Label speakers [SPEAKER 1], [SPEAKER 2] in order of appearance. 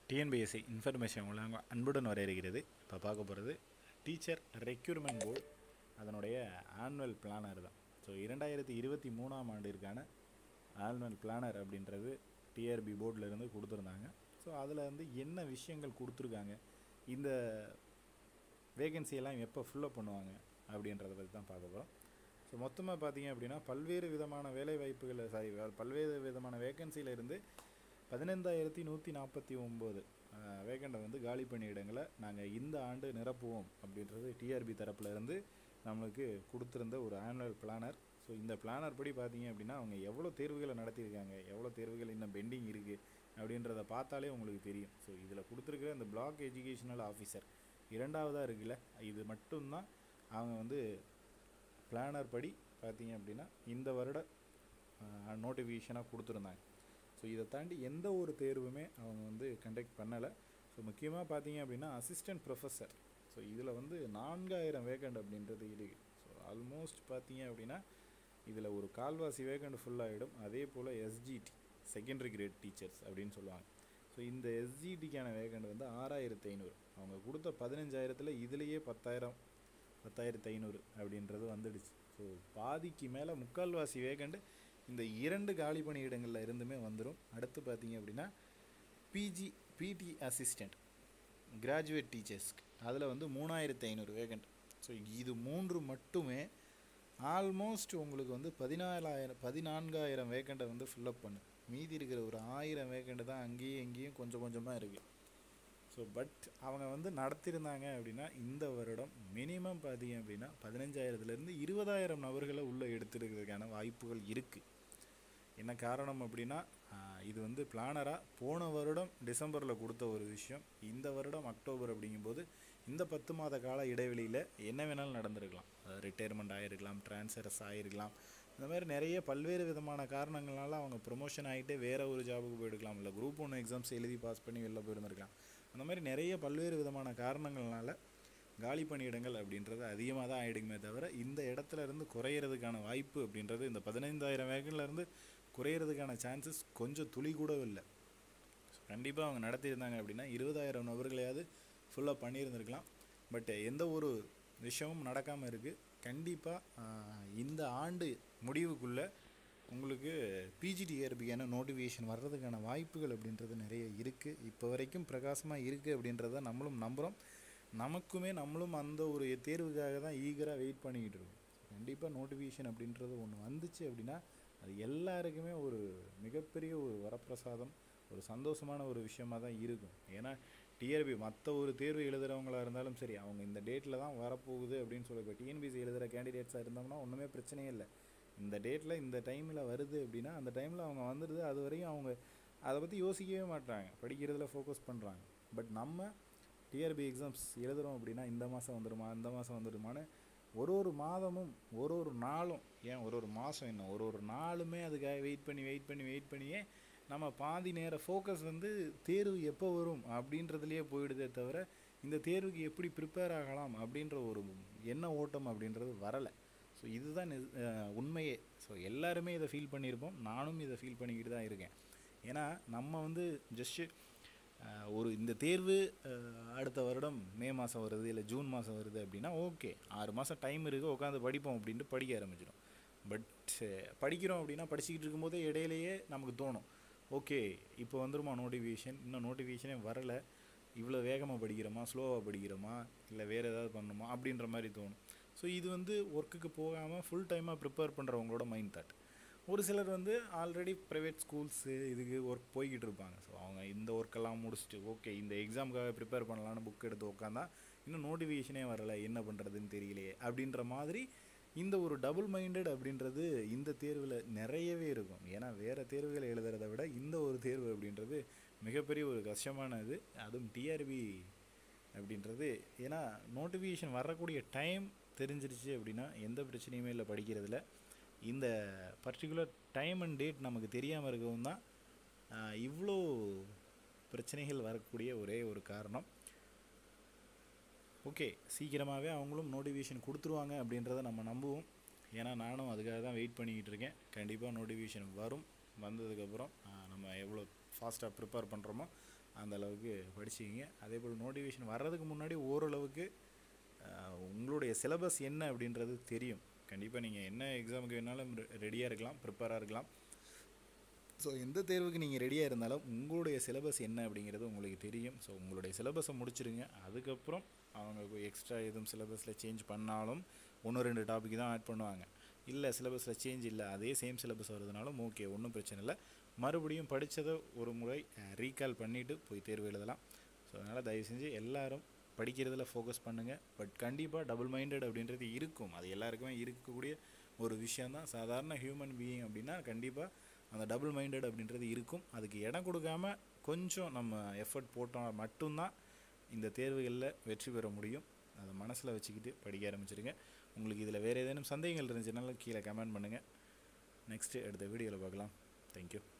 [SPEAKER 1] TNPSC information உள்ள அன்புடன் வர இருக்கிறது இப்போ பார்க்க போகிறது டீச்சர் ரெக்யூர்மெண்ட் போர்டு அதனுடைய ஆனுவல் பிளானர் தான் ஸோ இரண்டாயிரத்தி இருபத்தி மூணாம் ஆண்டிற்கான ஆனுவல் பிளானர் அப்படின்றது டிஆர்பி இருந்து கொடுத்துருந்தாங்க ஸோ அதில் வந்து என்ன விஷயங்கள் கொடுத்துருக்காங்க இந்த வேகன்சி எல்லாம் எப்போ ஃபில்லப் பண்ணுவாங்க அப்படின்றத பற்றி தான் பார்க்க போகிறோம் ஸோ மொத்தமாக பார்த்தீங்க அப்படின்னா பல்வேறு விதமான வேலை வாய்ப்புகளை சாரி பல்வேறு விதமான வேகன்சியில் இருந்து பதினைந்தாயிரத்தி நூற்றி நாற்பத்தி ஒம்பது வேகண்டை வந்து காலி பணியிடங்களை நாங்கள் இந்த ஆண்டு நிரப்புவோம் அப்படின்றது டிஆர்பி தரப்புல இருந்து நம்மளுக்கு கொடுத்துருந்த ஒரு ஆனுவல் பிளானர் ஸோ இந்த பிளானர் படி பார்த்தீங்க அப்படின்னா அவங்க எவ்வளோ தேர்வுகளை நடத்தியிருக்காங்க எவ்வளோ தேர்வுகள் இன்னும் பெண்டிங் இருக்குது அப்படின்றத பார்த்தாலே உங்களுக்கு தெரியும் ஸோ இதில் கொடுத்துருக்கிற இந்த பிளாக் எஜுகேஷனல் ஆஃபீஸர் இரண்டாவதாக இருக்குல்ல இது மட்டும்தான் அவங்க வந்து பிளானர் படி பார்த்தீங்க அப்படின்னா இந்த வருட நோட்டிஃபிகேஷனாக கொடுத்துருந்தாங்க ஸோ இதை தாண்டி எந்த ஒரு தேர்வுமே அவங்க வந்து கண்டக்ட் பண்ணலை ஸோ முக்கியமாக பார்த்தீங்க அப்படின்னா அசிஸ்டன்ட் ப்ரொஃபஸர் ஸோ இதில் வந்து நான்காயிரம் வேகண்ட் அப்படின்றது இருக்குது ஸோ ஆல்மோஸ்ட் பார்த்தீங்க அப்படின்னா இதில் ஒரு கால்வாசி வேகண்ட் ஃபுல்லாகிடும் அதே போல் எஸ்ஜிடி செகண்டரி கிரேட் டீச்சர்ஸ் அப்படின்னு சொல்லுவாங்க ஸோ இந்த எஸ்ஜிடிக்கான வேகண்ட் வந்து ஆறாயிரத்து ஐநூறு அவங்க கொடுத்த பதினஞ்சாயிரத்தில் இதுலேயே பத்தாயிரம் பத்தாயிரத்து ஐநூறு அப்படின்றது வந்துடுச்சு ஸோ பாதிக்கு மேலே முக்கால்வாசி வேகண்ட் இந்த இரண்டு காலி பணியிடங்களில் இருந்துமே வந்துடும் அடுத்து பார்த்தீங்க அப்படின்னா பிஜி பிடி அசிஸ்டண்ட் கிராஜுவேட் டீச்சர்ஸ்க்கு அதில் வந்து மூணாயிரத்து ஐநூறு வேகண்ட் ஸோ இது மூன்று மட்டுமே ஆல்மோஸ்ட் உங்களுக்கு வந்து பதினாலாயிரம் பதினான்காயிரம் வேக்கண்ட்டை வந்து ஃபில்லப் பண்ணு மீதி இருக்கிற ஒரு ஆயிரம் வேக்கண்ட்டு தான் அங்கேயும் இங்கேயும் கொஞ்சம் கொஞ்சமாக இருக்குது ஸோ பட் அவங்க வந்து நடத்தியிருந்தாங்க அப்படின்னா இந்த வருடம் மினிமம் பார்த்தீங்க அப்படின்னா பதினஞ்சாயிரத்துலேருந்து இருபதாயிரம் நபர்களை உள்ளே எடுத்துருக்கிறதுக்கான வாய்ப்புகள் இருக்குது என்ன காரணம் அப்படின்னா இது வந்து பிளானராக போன வருடம் டிசம்பரில் கொடுத்த ஒரு விஷயம் இந்த வருடம் அக்டோபர் அப்படிங்கும்போது இந்த பத்து மாத கால இடைவெளியில் என்ன வேணாலும் நடந்திருக்கலாம் ரிட்டையர்மெண்ட் ஆகிருக்கலாம் ட்ரான்ஸ்ஃபர்ஸ் ஆகிருக்கலாம் இந்த மாதிரி நிறைய பல்வேறு விதமான காரணங்களால் அவங்க ப்ரொமோஷன் ஆகிட்டு வேறு ஒரு ஜாபுக்கு போயிருக்கலாம் இல்லை குரூப் ஒன்று எக்ஸாம்ஸ் எழுதி பாஸ் பண்ணி வெளில போயிருந்திருக்கலாம் அந்த மாதிரி நிறைய பல்வேறு விதமான காரணங்கள்னால காலி பணியிடங்கள் அப்படின்றது அதிகமாக தான் ஆகிடுமே தவிர இந்த இடத்துல இருந்து குறையிறதுக்கான வாய்ப்பு அப்படின்றது இந்த பதினைந்தாயிரம் வேகன்லேருந்து குறையிறதுக்கான சான்சஸ் கொஞ்சம் துளி கூட இல்லை கண்டிப்பாக அவங்க நடத்தியிருந்தாங்க அப்படின்னா இருபதாயிரம் நபர்களையாவது ஃபுல்லாக பண்ணியிருந்திருக்கலாம் பட் எந்த ஒரு விஷயமும் நடக்காமல் இருக்குது கண்டிப்பாக இந்த ஆண்டு முடிவுக்குள்ளே உங்களுக்கு பிஜிடிஆர்பிக்கான நோட்டிஃபிகேஷன் வர்றதுக்கான வாய்ப்புகள் அப்படின்றது நிறைய இருக்குது இப்போ வரைக்கும் பிரகாசமாக இருக்குது அப்படின்றத நம்மளும் நம்புகிறோம் நமக்குமே நம்மளும் அந்த ஒரு தேர்வுக்காக தான் ஈகராக வெயிட் பண்ணிக்கிட்டு இருக்கோம் கண்டிப்பாக நோட்டிஃபிகேஷன் அப்படின்றது ஒன்று வந்துச்சு அப்படின்னா அது எல்லாருக்குமே ஒரு மிகப்பெரிய ஒரு வரப்பிரசாதம் ஒரு சந்தோஷமான ஒரு விஷயமாக தான் இருக்கும் ஏன்னா டிஆர்பி மற்ற ஒரு தேர்வு எழுதுகிறவங்களா இருந்தாலும் சரி அவங்க இந்த டேட்டில் தான் வரப்போகுது அப்படின்னு சொல்லி இப்போ டிஎன்பிசி எழுதுகிற கேண்டிடேட்ஸாக இருந்தோம்னா ஒன்றுமே பிரச்சனையே இல்லை இந்த டேட்டில் இந்த டைமில் வருது அப்படின்னா அந்த டைமில் அவங்க வந்துடுது அது வரையும் அவங்க அதை பற்றி யோசிக்கவே மாட்டாங்க படிக்கிறதுல ஃபோக்கஸ் பண்ணுறாங்க பட் நம்ம டிஆர்பி எக்ஸாம்ஸ் எழுதுகிறோம் அப்படின்னா இந்த மாதம் வந்துடுமா இந்த மாதம் வந்துடுமான்னு ஒரு ஒரு மாதமும் ஒரு ஒரு நாளும் ஏன் ஒரு ஒரு மாதம் என்ன ஒரு ஒரு நாளுமே அதுக்காக வெயிட் பண்ணி வெயிட் பண்ணி வெயிட் பண்ணியே நம்ம பாதி நேர ஃபோக்கஸ் வந்து தேர்வு எப்போ வரும் அப்படின்றதுலையே போயிடுதே தவிர இந்த தேர்வுக்கு எப்படி ப்ரிப்பேர் ஆகலாம் அப்படின்ற ஒரு எண்ண ஓட்டம் அப்படின்றது வரலை ஸோ இதுதான் உண்மையே ஸோ எல்லாருமே இதை ஃபீல் பண்ணியிருப்போம் நானும் இதை ஃபீல் பண்ணிக்கிட்டு தான் இருக்கேன் ஏன்னா நம்ம வந்து ஜஸ்ட்டு ஒரு இந்த தேர்வு அடுத்த வருடம் மே மாதம் வருது இல்லை ஜூன் மாதம் வருது அப்படின்னா ஓகே ஆறு மாதம் டைம் இருக்குது உட்காந்து படிப்போம் அப்படின்ட்டு படிக்க ஆரம்பிச்சிடும் பட் படிக்கிறோம் அப்படின்னா படிச்சுக்கிட்டு இருக்கும்போதே இடையிலையே நமக்கு தோணும் ஓகே இப்போ வந்துருமா நோட்டிஃபிகேஷன் இன்னும் நோட்டிஃபிகேஷனே வரலை இவ்வளோ வேகமாக படிக்கிறோமா ஸ்லோவாக படிக்கிறோமா இல்லை வேறு ஏதாவது பண்ணணுமா அப்படின்ற மாதிரி தோணும் ஸோ இது வந்து ஒர்க்குக்கு போகாமல் ஃபுல் டைமாக ப்ரிப்பேர் பண்ணுறவங்களோட மைண்ட் தாட் ஒரு சிலர் வந்து ஆல்ரெடி ப்ரைவேட் ஸ்கூல்ஸு இதுக்கு ஒர்க் போய்கிட்டு இருப்பாங்க ஸோ அவங்க இந்த ஒர்க்கெல்லாம் முடிச்சுட்டு ஓகே இந்த எக்ஸாமுக்காக ப்ரிப்பேர் பண்ணலான்னு புக் எடுத்து உட்காந்தா இன்னும் நோட்டிஃபிகேஷனே வரலை என்ன பண்ணுறதுன்னு தெரியலையே அப்படின்ற மாதிரி இந்த ஒரு டபுள் மைண்டட் அப்படின்றது இந்த தேர்வில் நிறையவே இருக்கும் ஏன்னா வேறு தேர்வுகளை எழுதுறத விட இந்த ஒரு தேர்வு அப்படின்றது மிகப்பெரிய ஒரு கஷ்டமானது அதுவும் டிஆர்பி அப்படின்றது ஏன்னா நோட்டிஃபிகேஷன் வரக்கூடிய டைம் தெரிஞ்சிருச்சு அப்படின்னா எந்த பிரச்சனையுமே இல்லை படிக்கிறதுல இந்த பர்டிகுலர் டைம் அண்ட் டேட் நமக்கு தெரியாமல் இருக்கவும் தான் இவ்வளோ பிரச்சனைகள் வரக்கூடிய ஒரே ஒரு காரணம் ஓகே சீக்கிரமாகவே அவங்களும் நோட்டிஃபிகேஷன் கொடுத்துருவாங்க அப்படின்றத நம்ம நம்புவோம் ஏன்னா நானும் அதுக்காக தான் வெயிட் பண்ணிக்கிட்டு இருக்கேன் கண்டிப்பாக நோட்டிஃபிகேஷன் வரும் வந்ததுக்கப்புறம் நம்ம எவ்வளோ ஃபாஸ்ட்டாக ப்ரிப்பேர் பண்ணுறோமோ அந்த அளவுக்கு படிச்சுக்கிங்க அதே போல் நோட்டிஃபிகேஷன் வர்றதுக்கு முன்னாடி ஓரளவுக்கு ஆஹ், உங்களுடைய சிலபஸ் என்ன அப்படின்றது தெரியும் கண்டிப்பாக நீங்கள் என்ன எக்ஸாமுக்கு வேணாலும் ரெடியாக இருக்கலாம் ப்ரிப்பேராக இருக்கலாம் ஸோ எந்த தேர்வுக்கு நீங்கள் ரெடியாக இருந்தாலும் உங்களுடைய சிலபஸ் என்ன அப்படிங்கிறது உங்களுக்கு தெரியும் ஸோ உங்களுடைய சிலபஸை முடிச்சிருங்க அதுக்கப்புறம் அவங்க எக்ஸ்ட்ரா எதுவும் சிலபஸில் சேஞ்ச் பண்ணாலும் ஒன்று ரெண்டு டாபிக் தான் ஆட் பண்ணுவாங்க இல்லை சிலபஸில் சேஞ்ச் இல்லை அதே சேம் சிலபஸ் வருதுனாலும் ஓகே ஒன்றும் பிரச்சனை இல்லை மறுபடியும் படித்ததை ஒரு முறை ரீகால் பண்ணிவிட்டு போய் தேர்வு எழுதலாம் ஸோ அதனால் தயவு செஞ்சு எல்லாரும் படிக்கிறதுல ஃபோக்கஸ் பண்ணுங்கள் பட் கண்டிப்பாக டபுள் மைண்டட் அப்படின்றது இருக்கும் அது எல்லாருக்குமே இருக்கக்கூடிய ஒரு விஷயந்தான் சாதாரண ஹியூமன் பீயிங் அப்படின்னா கண்டிப்பாக அந்த டபுள் மைண்டட் அப்படின்றது இருக்கும் அதுக்கு இடம் கொடுக்காம கொஞ்சம் நம்ம எஃபர்ட் போட்டோம் மட்டும்தான் இந்த தேர்வுகளில் வெற்றி பெற முடியும் அதை மனசில் வச்சுக்கிட்டு படிக்க ஆரம்பிச்சிருங்க உங்களுக்கு இதில் வேறு ஏதேனும் சந்தேகங்கள் இருந்துச்சுனாலும் கீழே கமெண்ட் பண்ணுங்கள் நெக்ஸ்ட்டு அடுத்த வீடியோவில் பார்க்கலாம் தேங்க்யூ